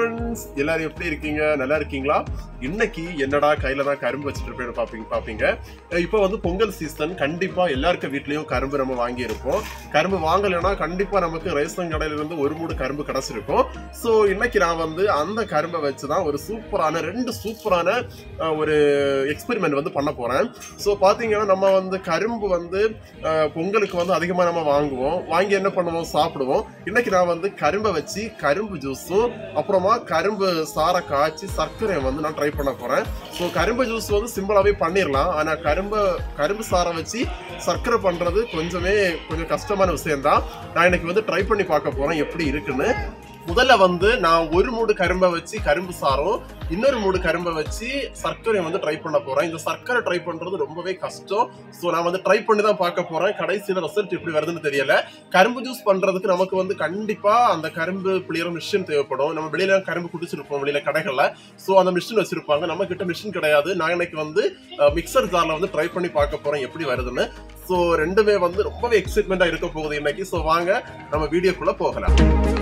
friends எல்லாரும் எப்படி இருக்கீங்க நல்லா இருக்கீங்களா இன்னைக்கு என்னடா கையில தான் கரும்பு வச்சுட்டு இருப்பேன்னு பாப்பீங்க பாப்பீங்க இப்போ வந்து பொங்கல் சீசன் கண்டிப்பா எல்லாருக்கும் வீட்லயும் கரும்பு நம்ம வாங்கி இருப்போம் கரும்பு வாங்கலைன்னா கண்டிப்பா நமக்கு ரேஷன் கடையில இருந்து ஒரு மூடு கரும்பு கிடைச்சிருக்கும் ஸோ இன்னைக்கு நான் வந்து அந்த கரும்பை வச்சு தான் ஒரு சூப்பரான ரெண்டு சூப்பரான அஹ், ஒரு எக்ஸ்பெரிமெண்ட் வந்து பண்ண போறேன் ஸோ பாத்தீங்கன்னா நம்ம வந்து கரும்பு வந்து அஹ், பொங்கலுக்கு வந்து அதிகமாக நம்ம வாங்குவோம் வாங்கி என்ன பண்ணுவோம் சாப்பிடுவோம் இன்னைக்கு நான் வந்து கரும்பை வச்சு கரும்பு ஜூஸும் அப்புறமா கரும்பு சாரை காய்ச்சி சர்க்கரை வந்து நான் ட்ரை பண்ண போறேன் ஸோ கரும்பு ஜூஸ் வந்து சிம்பிளாகவே பண்ணிடலாம் ஆனால் கரும்பு கரும்பு சாரை வச்சு சர்க்கரை பண்றது கொஞ்சமே கொஞ்சம் கஷ்டமான விஷயம்தான் நான் இன்னைக்கு வந்து ட்ரை பண்ணி பார்க்க போறேன் எப்படி இருக்குன்னு முதல்ல வந்து நான் ஒரு மூடு கரும்பை வச்சு கரும்பு சாரும் இன்னொரு மூடு கரும்பை வச்சு சர்க்கரை வந்து ட்ரை பண்ண போறேன் இந்த சர்க்கரை ட்ரை பண்றது ரொம்பவே கஷ்டம் ஸோ நான் வந்து ட்ரை பண்ணி தான் பார்க்க போறேன் கடைசியில் ரிசல்ட் எப்படி வருதுன்னு தெரியல கரும்பு ஜூஸ் பண்றதுக்கு நமக்கு வந்து கண்டிப்பா அந்த கரும்பு பிளியற மிஷின் தேவைப்படும் நம்ம வெளியில கரும்பு குடிச்சிருப்போம் வெளியில கடைகள்ல ஸோ அந்த மிஷின் வச்சிருப்பாங்க நம்ம கிட்ட மிஷின் கிடையாது நான் இன்னைக்கு வந்து மிக்சர் ஜார்ல வந்து ட்ரை பண்ணி பார்க்க போறேன் எப்படி வருதுன்னு ஸோ ரெண்டுமே வந்து ரொம்பவே எக்ஸைட்மெண்டா இருக்க போகுது இன்னைக்கு ஸோ வாங்க நம்ம வீடியோக்குள்ள போகலாம்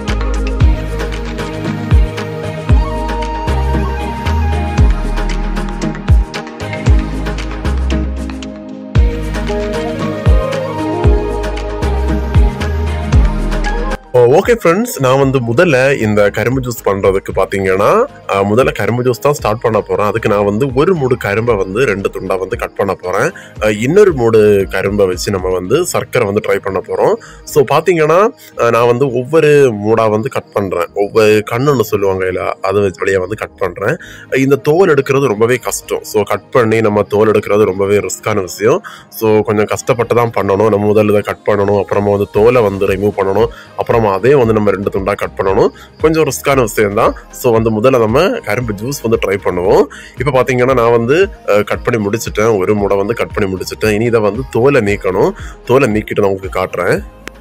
ஓகே ஃப்ரெண்ட்ஸ் நான் வந்து முதல்ல இந்த கரும்பு ஜூஸ் பண்றதுக்கு பாத்தீங்கன்னா அஹ், முதல்ல கரும்பு ஜூஸ் தான் ஸ்டார்ட் பண்ண போறேன் அதுக்கு நான் வந்து ஒரு மூடு கரும்பை வந்து ரெண்டு துண்டா வந்து கட் பண்ண போறேன் அஹ், இன்னொரு மூடு கரும்பை வச்சு நம்ம வந்து சர்க்கரை வந்து ட்ரை பண்ண போறோம் ஸோ பாத்தீங்கன்னா அஹ், நான் வந்து ஒவ்வொரு மூடா வந்து கட் பண்றேன் ஒவ்வொரு கண்ணுன்னு சொல்லுவாங்க இல்ல அது வச்சு வழியா வந்து கட் பண்றேன் இந்த தோல் எடுக்கிறது ரொம்பவே கஷ்டம் ஸோ கட் பண்ணி நம்ம தோல் எடுக்கிறது ரொம்பவே ரிஸ்கான விஷயம் ஸோ கொஞ்சம் கஷ்டப்பட்டு தான் பண்ணணும் நம்ம முதல்ல இதை கட் பண்ணணும் அப்புறமா வந்து தோலை வந்து ரிமூவ் பண்ணணும் அப்புறமா அதே வந்து நம்ம ரெண்டு துண்டா கட் பண்ணணும் கொஞ்சம் ரிஸ்கான விஷயம் தான் ஸோ வந்து முதல்ல நம்ம கரும்பு ஜூஸ் வந்து ட்ரை பண்ணுவோம் இப்போ பார்த்தீங்கன்னா நான் வந்து கட் பண்ணி முடிச்சிட்டேன் ஒரு முடை வந்து கட் பண்ணி முடிச்சிட்டேன் இனி இதை வந்து தோலை நீக்கணும் தோலை நீக்கிட்டு நான் உங்களுக்கு காட்டுறேன்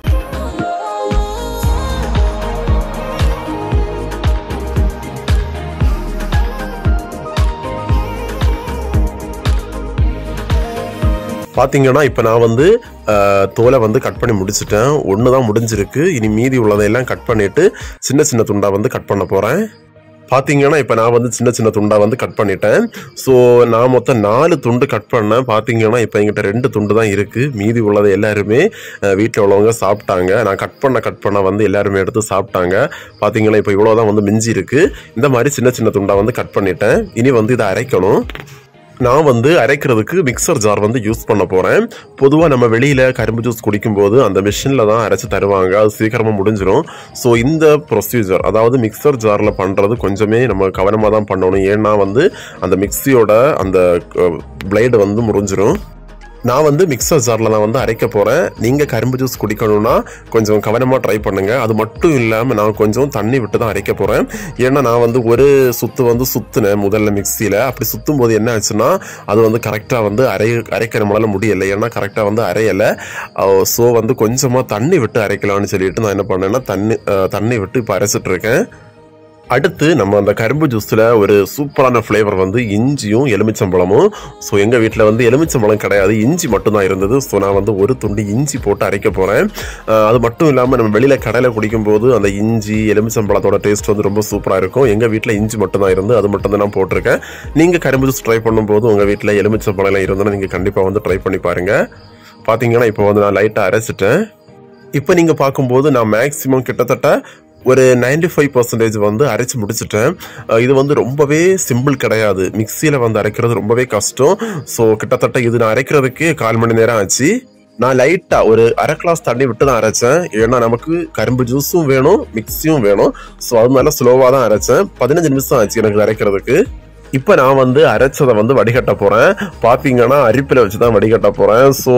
பார்த்தீங்கன்னா இப்போ நான் வந்து அஹ், தோலை வந்து கட் பண்ணி முடிச்சிட்டேன் ஒன்று தான் முடிஞ்சிருக்கு இனி மீதி உள்ளதையெல்லாம் கட் பண்ணிட்டு சின்ன சின்ன துண்டா வந்து கட் பண்ண போகிறேன் பார்த்தீங்கன்னா இப்போ நான் வந்து சின்ன சின்ன துண்டா வந்து கட் பண்ணிட்டேன் ஸோ நான் மொத்தம் நாலு துண்டு கட் பண்ணேன் பார்த்தீங்கன்னா இப்போ என்கிட்ட ரெண்டு துண்டு தான் இருக்குது மீதி உள்ளதை எல்லாருமே வீட்டில் உள்ளவங்க சாப்பிட்டாங்க நான் கட் பண்ண கட் பண்ண வந்து எல்லாருமே எடுத்து சாப்பிட்டாங்க பார்த்தீங்கன்னா இப்போ இவ்வளோ தான் வந்து மிஞ்சி இருக்கு இந்த மாதிரி சின்ன சின்ன துண்டா வந்து கட் பண்ணிட்டேன் இனி வந்து இதை அரைக்கணும் நான் வந்து அரைக்கிறதுக்கு மிக்சர் ஜார் வந்து யூஸ் பண்ண போகிறேன் பொதுவாக நம்ம வெளியில் கரும்பு ஜூஸ் குடிக்கும்போது அந்த மிஷினில் தான் அரைச்சி தருவாங்க அது சீக்கிரமாக முடிஞ்சிடும் ஸோ இந்த ப்ரொசீஜர் அதாவது மிக்சர் ஜாரில் பண்ணுறது கொஞ்சமே நம்ம கவனமாக தான் பண்ணணும் ஏன்னா வந்து அந்த மிக்சியோட அந்த பிளேடு வந்து முறிஞ்சிரும் நான் வந்து மிக்சர் ஜாரில் தான் வந்து அரைக்க போகிறேன் நீங்கள் கரும்பு ஜூஸ் குடிக்கணும்னா கொஞ்சம் கவனமாக ட்ரை பண்ணுங்கள் அது மட்டும் இல்லாமல் நான் கொஞ்சம் தண்ணி விட்டு தான் அரைக்க போகிறேன் ஏன்னா நான் வந்து ஒரு சுத்து வந்து சுற்றுனேன் முதல்ல மிக்சியில் அப்படி சுற்றும் போது என்ன ஆச்சுன்னா அது வந்து கரெக்டாக வந்து அரை அரைக்க நம்மளால முடியலை ஏன்னா கரெக்டாக வந்து அரையலை ஸோ வந்து கொஞ்சமாக தண்ணி விட்டு அரைக்கலாம்னு சொல்லிட்டு நான் என்ன பண்ணேன்னா தண்ணி அஹ், தண்ணி விட்டு இப்போ அரைச்சிட்டு இருக்கேன் அடுத்து நம்ம அந்த கரும்பு ஜூஸில் ஒரு சூப்பரான ஃப்ளேவர் வந்து இஞ்சியும் எலுமிச்சம்பழமும் ஸோ எங்கள் வீட்டில் வந்து எலுமிச்சம்பழம் கிடையாது இஞ்சி மட்டும்தான் இருந்தது ஸோ நான் வந்து ஒரு துண்டு இஞ்சி போட்டு அரைக்க போகிறேன் அது மட்டும் இல்லாமல் நம்ம வெளியில் கடையில் குடிக்கும்போது அந்த இஞ்சி எலுமிச்சம்பழத்தோட டேஸ்ட் வந்து ரொம்ப சூப்பராக இருக்கும் எங்கள் வீட்டில் இஞ்சி மட்டும்தான் இருந்து அது மட்டும் தான் நான் போட்டிருக்கேன் நீங்கள் கரும்பு ஜூஸ் ட்ரை பண்ணும்போது உங்கள் வீட்டில் எலுமிச்சம்பழம் எல்லாம் இருந்ததுன்னா நீங்கள் கண்டிப்பாக வந்து ட்ரை பண்ணி பாருங்கள் பார்த்தீங்கன்னா இப்போ வந்து நான் லைட்டாக அரைச்சிட்டேன் இப்போ நீங்கள் பார்க்கும்போது நான் மேக்ஸிமம் கிட்டத்தட்ட ஒரு 95% ஃபைவ் பர்சன்டேஜ் வந்து அரைச்சி முடிச்சிட்டேன் அஹ் இது வந்து ரொம்பவே சிம்பிள் கிடையாது மிக்சியில் வந்து அரைக்கிறது ரொம்பவே கஷ்டம் ஸோ கிட்டத்தட்ட இது நான் அரைக்கிறதுக்கே கால் மணி நேரம் ஆச்சு நான் லைட்டாக ஒரு அரை கிளாஸ் தண்ணி விட்டு தான் அரைச்சேன் ஏன்னா நமக்கு கரும்பு ஜூஸும் வேணும் மிக்சியும் வேணும் ஸோ அதனால ஸ்லோவாக தான் அரைச்சேன் பதினஞ்சு நிமிஷம் ஆச்சு எனக்கு அரைக்கிறதுக்கு இப்போ நான் வந்து அரைச்சதை வந்து வடிகட்ட போகிறேன் பார்த்தீங்கன்னா அரிப்பில் வச்சு தான் வடிகட்ட போகிறேன் ஸோ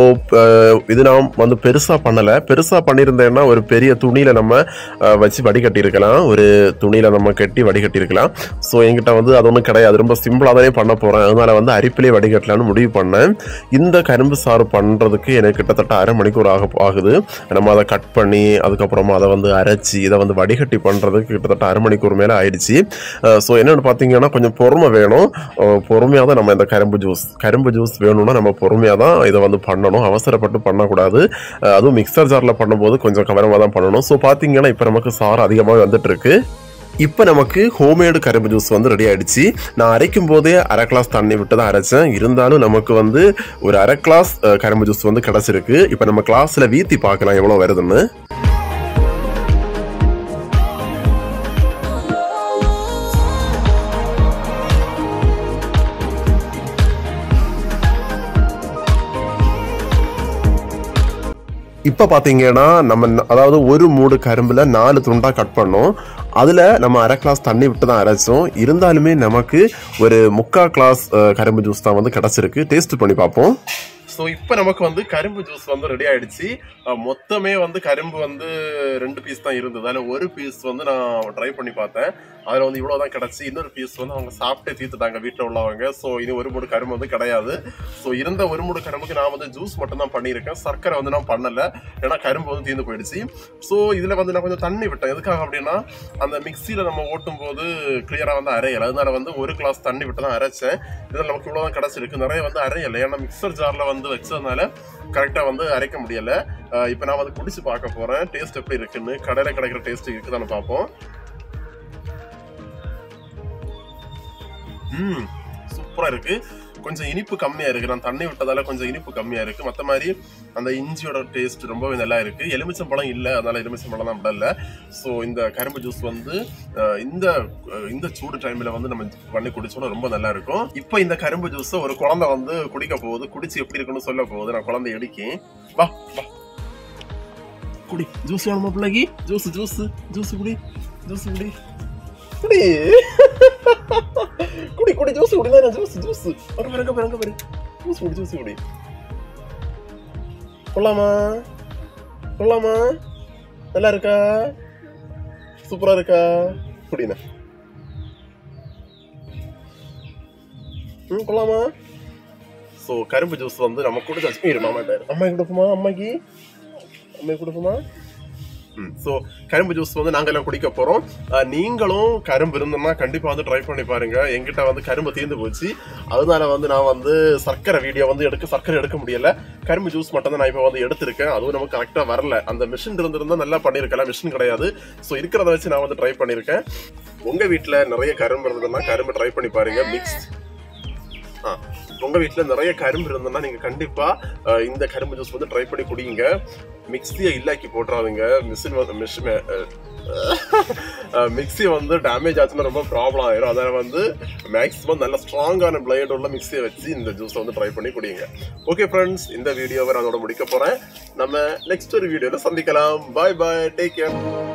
இது நான் வந்து பெருசாக பண்ணலை பெருசாக பண்ணியிருந்தேன்னா ஒரு பெரிய துணியில் நம்ம அஹ், வச்சு வடிகட்டியிருக்கலாம் ஒரு துணியில் நம்ம கட்டி வடிகட்டியிருக்கலாம் ஸோ என்கிட்ட வந்து அது ஒன்றும் கிடையாது ரொம்ப சிம்பிளாக தானே பண்ண போகிறேன் அதனால வந்து அரிப்பிலே வடிகட்டலான்னு முடிவு பண்ணேன் இந்த கரும்பு சாறு பண்ணுறதுக்கு எனக்கு கிட்டத்தட்ட அரை மணிக்கூர் ஆக ஆகுது நம்ம அதை கட் பண்ணி அதுக்கப்புறமா அதை வந்து அரைச்சி இதை வந்து வடிகட்டி பண்ணுறதுக்கு கிட்டத்தட்ட அரை மணிக்கூர் மேலே ஆயிடுச்சு ஸோ என்னென்னு பார்த்தீங்கன்னா கொஞ்சம் பொறுமை வேணும் பொறுமையாக தான் நம்ம இந்த கரும்பு ஜூஸ் கரும்பு ஜூஸ் வேணும்னா நம்ம பொறுமையாக தான் இதை வந்து பண்ணணும் அவசரப்பட்டு பண்ணக்கூடாது அஹ் அதுவும் மிக்சர் ஜாரில் பண்ணும்போது கொஞ்சம் கவனமாக தான் பண்ணணும் ஸோ பார்த்தீங்கன்னா இப்போ நமக்கு சாறு அதிகமாக வந்துட்டு இருக்கு இப்போ நமக்கு ஹோம்மேடு கரும்பு ஜூஸ் வந்து ரெடி ஆயிடுச்சு நான் அரைக்கும் போதே அரை கிளாஸ் தண்ணி விட்டு தான் அரைச்சேன் இருந்தாலும் நமக்கு வந்து ஒரு அரை கிளாஸ் அஹ், கரும்பு ஜூஸ் வந்து கிடச்சிருக்கு இப்போ நம்ம கிளாஸில் வீத்தி பார்க்கலாம் எவ்வளோ வருதுன்னு இப்போ பார்த்தீங்கன்னா நம்ம ந- அதாவது ஒரு மூடு கரும்புல நாலு துண்டா கட் பண்ணோம் அதில் நம்ம அரை கிளாஸ் தண்ணி விட்டு தான் அரைச்சோம் இருந்தாலுமே நமக்கு ஒரு முக்கா கிளாஸ் அஹ், கரும்பு ஜூஸ் தான் வந்து கிடச்சிருக்கு டேஸ்ட் பண்ணி பார்ப்போம் ஸோ இப்போ நமக்கு வந்து கரும்பு ஜூஸ் வந்து ரெடி ஆயிடுச்சு அஹ், மொத்தமே வந்து கரும்பு வந்து ரெண்டு பீஸ் தான் இருந்தது அதில் ஒரு பீஸ் வந்து நான் ட்ரை பண்ணி பார்த்தேன் அதில் வந்து இவ்வளோ தான் கிடச்சி இன்னொரு பீஸ் வந்து அவங்க சாப்பிட்டே தீர்த்துட்டாங்க வீட்டில் உள்ளவங்க ஸோ இது ஒரு மூடு கரும்பு வந்து கிடையாது ஸோ இருந்த ஒரு மூடு கரும்புக்கு நான் வந்து ஜூஸ் மட்டும் தான் பண்ணியிருக்கேன் சர்க்கரை வந்து நான் பண்ணலை ஏன்னா கரும்பு வந்து தீர்ந்து போயிடுச்சு ஸோ இதில் வந்து நான் கொஞ்சம் தண்ணி விட்டேன் எதுக்காக அப்படின்னா அந்த மிக்சியில் நம்ம ஓட்டும் போது கிளியராக வந்து அரையலை அதனால வந்து ஒரு கிளாஸ் தண்ணி விட்டு தான் அரைச்சேன் இதில் நமக்கு இவ்வளோ தான் கிடச்சிருக்கு நிறைய வந்து அரையலை ஏன்னா மிக்சர் ஜாரில் வந்து வச்சதுனால கரெக்டாக வந்து அரைக்க முடியலை இப்போ நான் வந்து குடிச்சு பார்க்க போகிறேன் டேஸ்ட் எப்படி இருக்குன்னு கடையில் கிடைக்கிற டேஸ்ட் இருக்குதான்னு பார்ப்போம் ம் சூப்பராக இருக்கு கொஞ்சம் இனிப்பு கம்மியா இருக்கு நான் தண்ணி விட்டதால கொஞ்சம் இனிப்பு கம்மியா இருக்கு மற்ற மாதிரி அந்த இஞ்சியோட டேஸ்ட் ரொம்பவே நல்லா இருக்கு எலுமிச்சம்பழம் இல்ல அதனால எலுமிச்சம்பழம் தான் விடல ஸோ இந்த கரும்பு ஜூஸ் வந்து அஹ், இந்த அஹ், இந்த சூடு டைம்ல வந்து நம்ம பண்ணி குடிச்சோம்னா ரொம்ப நல்லா இருக்கும் இப்போ இந்த கரும்பு ஜூஸ் ஒரு குழந்தை வந்து குடிக்க போகுது குடிச்சு எப்படி இருக்குன்னு சொல்ல போகுது நான் குழந்தை எடுக்கேன் வா வா குடி ஜூஸ் வேணுமா பிள்ளைக்கு ஜூஸ் ஜூஸ் ஜூஸ் குடி ஜூஸ் குடி குடி குடி குடி ஜூஸ் குடி தான் ஜூஸ் ஜூஸ் அங்க பாரு அங்க பாரு அங்க பாரு ஜூஸ் குடி ஜூஸ் குடி கொள்ளாமா கொள்ளாமா நல்லா இருக்கா சூப்பரா இருக்கா குடிண்ணா ம் கொள்ளாமா ஸோ கரும்பு ஜூஸ் வந்து நம்ம குடிச்சாச்சு இரு மாமாட்ட அம்மாக்கு கொடுப்போமா அம்மாக்கு அம்மாக்கு கொடுப்போமா ஸோ கரும்பு ஜூஸ் வந்து நாங்க எல்லாம் குடிக்க போறோம் அஹ், நீங்களும் கரும்பு இருந்தோம்னா கண்டிப்பா வந்து ட்ரை பண்ணி பாருங்க எங்கிட்ட வந்து கரும்பு தீர்ந்து போச்சு அதனால வந்து நான் வந்து சர்க்கரை வீடியோ வந்து எடுக்க சர்க்கரை எடுக்க முடியல கரும்பு ஜூஸ் மட்டும் தான் நான் இப்போ வந்து எடுத்திருக்கேன் அதுவும் நமக்கு கரெக்டாக வரல அந்த மிஷின் இருந்திருந்தா நல்லா பண்ணியிருக்கலாம் மிஷின் கிடையாது ஸோ இருக்கிறத வச்சு நான் வந்து ட்ரை பண்ணியிருக்கேன் உங்க வீட்டில் நிறைய கரும்பு இருந்ததுன்னா கரும்பு ட்ரை பண்ணி பாருங்க மிக்ஸ் ஆ உங்க வீட்டில் நிறைய கரும்பு இருந்ததுன்னா நீங்க கண்டிப்பா அஹ், இந்த கரும்பு ஜூஸ் வந்து ட்ரை பண்ணி குடிங்க மிக்ஸியை இல்லாக்கி போட்டுறாதுங்க மிஷின் வந்து மிஷின் மிக்ஸி வந்து டேமேஜ் ஆச்சுன்னா ரொம்ப ப்ராப்ளம் ஆயிரும் அதனால வந்து மேக்ஸிமம் நல்ல ஸ்ட்ராங்கான பிளேட் உள்ள மிக்ஸியை வச்சு இந்த ஜூஸை வந்து ட்ரை பண்ணி குடிங்க ஓகே ஃப்ரெண்ட்ஸ் இந்த வீடியோவை நான் அதோட முடிக்க போறேன் நம்ம நெக்ஸ்ட் ஒரு வீடியோல சந்திக்கலாம் பாய் பாய் டேக் கேர்